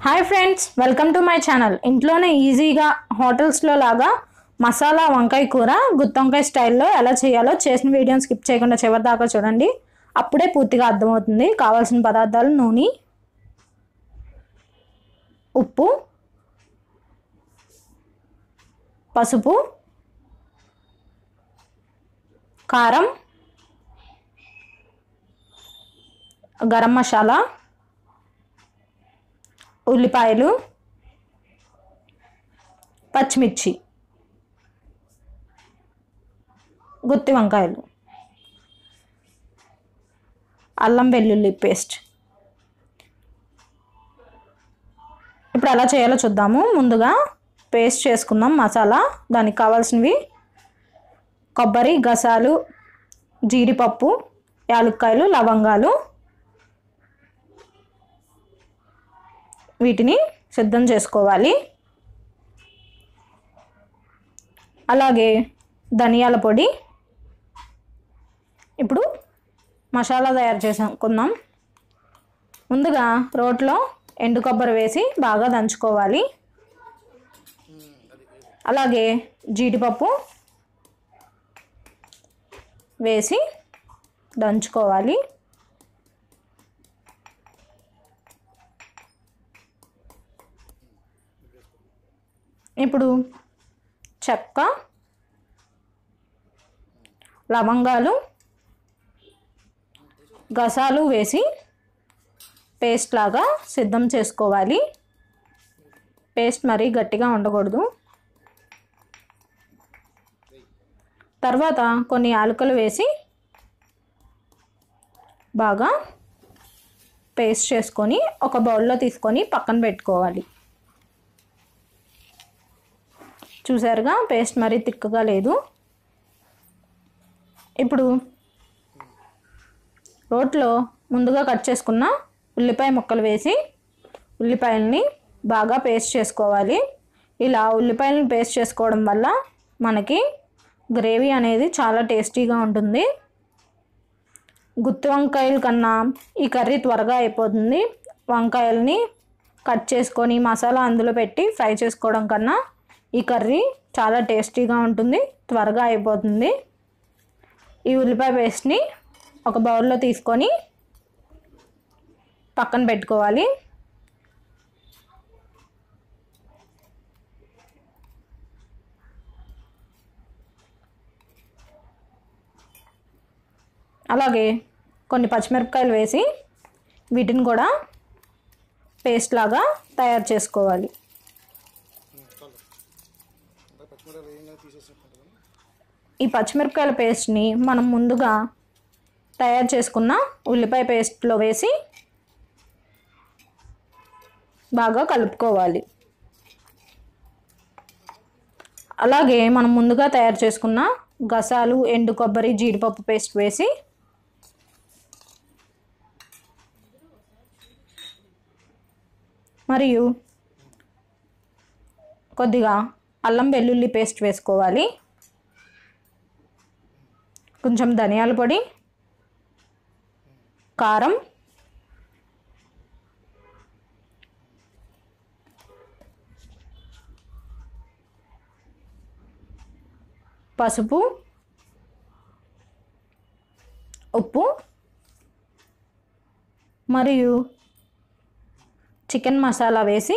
hi friends welcome to my channel ఇంట్లోనే ఈజీగా హోటల్స్లో లాగా మసాలా వంకాయ కూర గుత్తొంకాయ స్టైల్లో ఎలా చేయాలో చేసిన వీడియోని స్కిప్ చేయకుండా చివరి దాకా చూడండి అప్పుడే పూర్తిగా అర్థమవుతుంది కావాల్సిన పదార్థాలు నూనె ఉప్పు పసుపు కారం గరం మసాలా ఉల్లిపాయలు పచ్చిమిర్చి గుత్తి వంకాయలు అల్లం వెల్లుల్లి పేస్ట్ ఇప్పుడు ఎలా చేయాలో చూద్దాము ముందుగా పేస్ట్ చేసుకుందాం మసాలా దానికి కావాల్సినవి కొబ్బరి గసాలు జీడిపప్పు యాలక్కాయలు లవంగాలు వీటిని సిద్ధం చేసుకోవాలి అలాగే ధనియాల పొడి ఇప్పుడు మసాలా తయారు చేసుకుందాం ముందుగా రోట్లో ఎండు కొబ్బరి వేసి బాగా దంచుకోవాలి అలాగే జీడిపప్పు వేసి దంచుకోవాలి ఇప్పుడు చెక్క లవంగాలు గసాలు వేసి పేస్ట్ లాగా సిద్ధం చేసుకోవాలి పేస్ట్ మరీ గట్టిగా ఉండకూడదు తర్వాత కొన్ని యాలకులు వేసి బాగా పేస్ట్ చేసుకొని ఒక బౌల్లో తీసుకొని పక్కన పెట్టుకోవాలి చూసారుగా పేస్ట్ మరీ తిక్కగా లేదు ఇప్పుడు రోట్లో ముందుగా కట్ చేసుకున్న ఉల్లిపాయ ముక్కలు వేసి ఉల్లిపాయలని బాగా పేస్ట్ చేసుకోవాలి ఇలా ఉల్లిపాయలను పేస్ట్ చేసుకోవడం వల్ల మనకి గ్రేవీ అనేది చాలా టేస్టీగా ఉంటుంది గుత్తి వంకాయల కన్నా ఈ కర్రీ త్వరగా అయిపోతుంది వంకాయల్ని కట్ చేసుకొని మసాలా అందులో పెట్టి ఫ్రై చేసుకోవడం కన్నా ఈ కర్రీ చాలా టేస్టీగా ఉంటుంది త్వరగా అయిపోతుంది ఈ ఉల్లిపాయ పేస్ట్ని ఒక బౌల్లో తీసుకొని పక్కన పెట్టుకోవాలి అలాగే కొన్ని పచ్చిమిరపకాయలు వేసి వీటిని కూడా పేస్ట్ లాగా తయారు చేసుకోవాలి ఈ పచ్చిమిరపకాయల పేస్ట్ని మనం ముందుగా తయారు చేసుకున్న ఉల్లిపాయ పేస్ట్లో వేసి బాగా కలుపుకోవాలి అలాగే మనం ముందుగా తయారు చేసుకున్న గసాలు ఎండు కొబ్బరి జీడిపప్పు పేస్ట్ వేసి మరియు కొద్దిగా అల్లం వెల్లుల్లి పేస్ట్ వేసుకోవాలి కొంచెం ధనియాల పొడి కారం పసుపు ఉప్పు మరియు చికెన్ మసాలా వేసి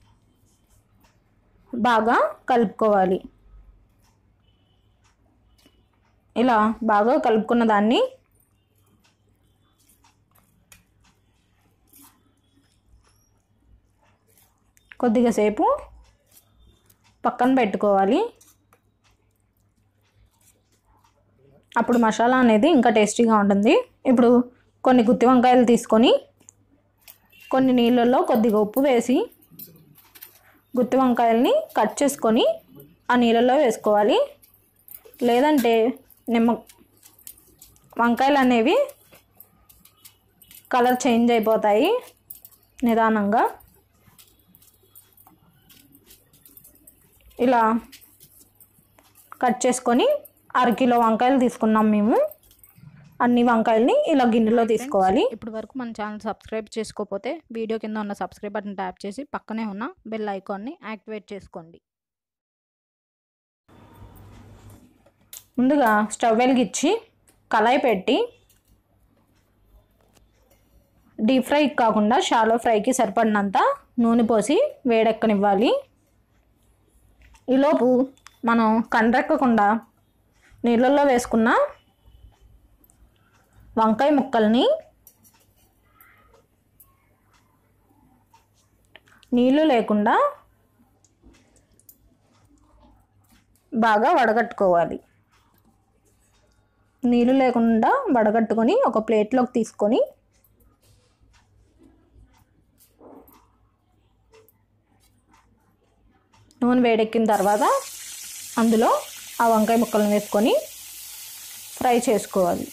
బాగా కలుపుకోవాలి ఇలా బాగా కలుపుకున్న దాన్ని కొద్దిగా సేపు పక్కన పెట్టుకోవాలి అప్పుడు మసాలా అనేది ఇంకా టేస్టీగా ఉంటుంది ఇప్పుడు కొన్ని గుత్తి వంకాయలు తీసుకొని కొన్ని నీళ్ళల్లో కొద్దిగా ఉప్పు వేసి గుత్తి వంకాయల్ని కట్ చేసుకొని ఆ నీళ్ళల్లో వేసుకోవాలి లేదంటే నిమ్మ వంకాయలు అనేవి కలర్ చేంజ్ అయిపోతాయి నిదానంగా ఇలా కట్ చేసుకొని అరకిలో వంకాయలు తీసుకున్నాం మేము అన్ని వంకాయల్ని ఇలా గిన్నెలో తీసుకోవాలి ఇప్పటి వరకు మన ఛానల్ సబ్స్క్రైబ్ చేసుకోకపోతే వీడియో కింద ఉన్న సబ్స్క్రైబ్ బటన్ ట్యాప్ చేసి పక్కనే ఉన్న బెల్ ఐకాన్ని యాక్టివేట్ చేసుకోండి ముందుగా స్టవ్ వెలిగించి కళాయి పెట్టి డీప్ ఫ్రై కాకుండా షాలో ఫ్రైకి సరిపడినంత నూనె పోసి వేడెక్కనివ్వాలి ఈలోపు మనం కండ్రెక్కకుండా నీళ్ళల్లో వేసుకున్న వంకాయ ముక్కల్ని నీళ్ళు లేకుండా బాగా వడగట్టుకోవాలి నీళ్ళు లేకుండా వడగట్టుకొని ఒక ప్లేట్లోకి తీసుకొని నూనె వేడెక్కిన తర్వాత అందులో ఆ వంకాయ ముక్కలను వేసుకొని ఫ్రై చేసుకోవాలి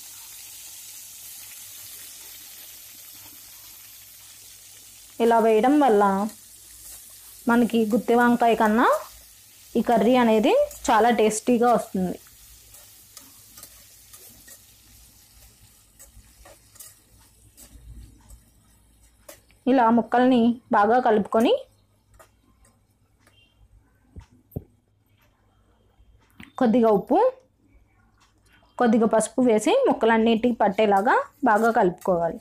ఇలా వేయడం వల్ల మనకి గుత్తి వంకాయ కన్నా ఈ కర్రీ అనేది చాలా టేస్టీగా వస్తుంది ఇలా ముక్కల్ని బాగా కలుపుకొని కొద్దిగా ఉప్పు కొద్దిగా పసుపు వేసి ముక్కలన్నిటికి పట్టేలాగా బాగా కలుపుకోవాలి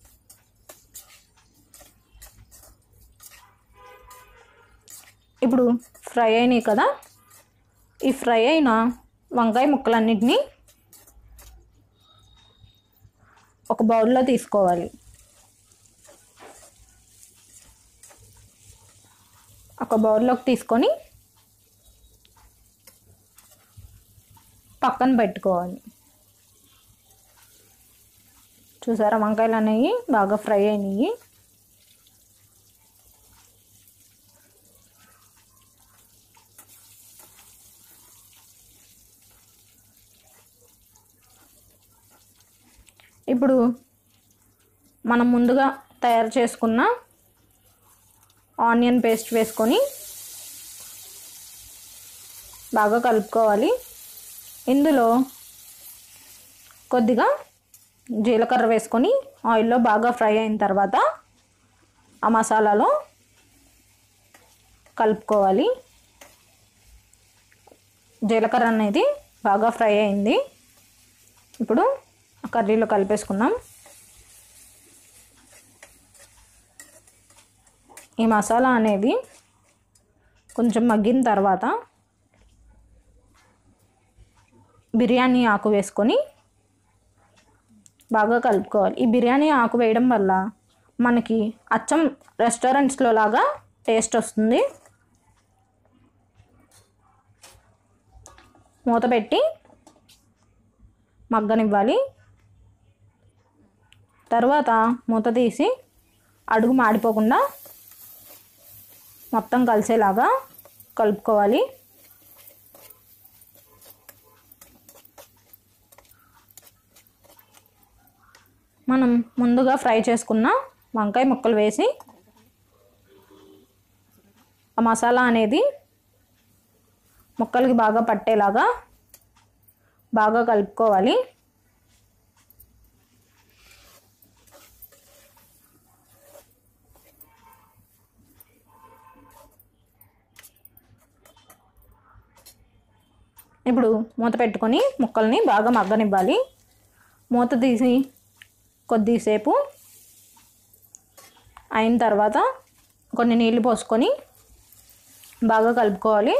ఇప్పుడు ఫ్రై అయినాయి కదా ఈ ఫ్రై అయిన వంకాయ ముక్కలన్నిటినీ ఒక బౌల్లో తీసుకోవాలి ఒక బౌల్లోకి తీసుకొని పక్కన పెట్టుకోవాలి చూసారా వంకాయలు అనేవి బాగా ఫ్రై అయినాయి ఇప్పుడు మనం ముందుగా తయారు చేసుకున్న ఆనియన్ పేస్ట్ వేసుకొని బాగా కలుపుకోవాలి ఇందులో కొద్దిగా జీలకర్ర వేసుకొని ఆయిల్లో బాగా ఫ్రై అయిన తర్వాత ఆ మసాలాలో కలుపుకోవాలి జీలకర్ర అనేది బాగా ఫ్రై అయింది ఇప్పుడు ఆ కర్రీలో కలిపేసుకున్నాం ఈ మసాలా అనేది కొంచెం మగ్గిన తర్వాత బిర్యానీ ఆకు వేసుకొని బాగా కలుపుకోవాలి ఈ బిర్యానీ ఆకు వేయడం వల్ల మనకి అచ్చం రెస్టారెంట్స్లో లాగా టేస్ట్ వస్తుంది మూత పెట్టి మగ్గనివ్వాలి తర్వాత మూత తీసి అడుగు మాడిపోకుండా మొత్తం కలిసేలాగా కలుపుకోవాలి మనం ముందుగా ఫ్రై చేసుకున్న వంకాయ ముక్కలు వేసి ఆ మసాలా అనేది ముక్కలకి బాగా పట్టేలాగా బాగా కలుపుకోవాలి ఇప్పుడు మూత పెట్టుకొని ముక్కల్ని బాగా మగ్గనివ్వాలి మూత తీసి కొద్దిసేపు అయిన తర్వాత కొన్ని నీళ్ళు పోసుకొని బాగా కలుపుకోవాలి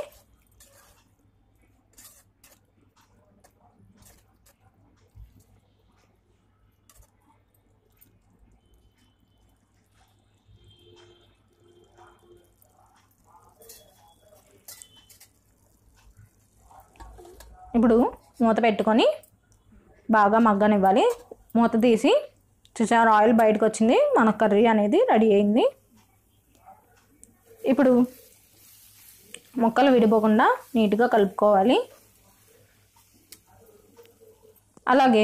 ఇప్పుడు మూత పెట్టుకొని బాగా మగ్గనివ్వాలి మూత తీసి చూసారు ఆయిల్ బయటకు వచ్చింది మన కర్రీ అనేది రెడీ అయింది ఇప్పుడు ముక్కలు విడిపోకుండా నీట్గా కలుపుకోవాలి అలాగే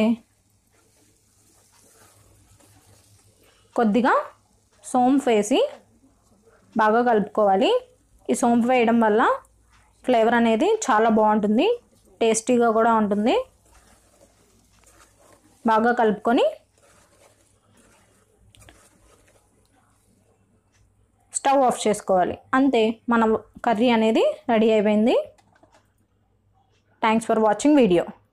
కొద్దిగా సోంపు వేసి బాగా కలుపుకోవాలి ఈ సోంపు వేయడం వల్ల ఫ్లేవర్ అనేది చాలా బాగుంటుంది టేస్టీగా కూడా ఉంటుంది బాగా కలుపుకొని స్టవ్ ఆఫ్ చేసుకోవాలి అంతే మన కర్రీ అనేది రెడీ అయిపోయింది థ్యాంక్స్ ఫర్ వాచింగ్ వీడియో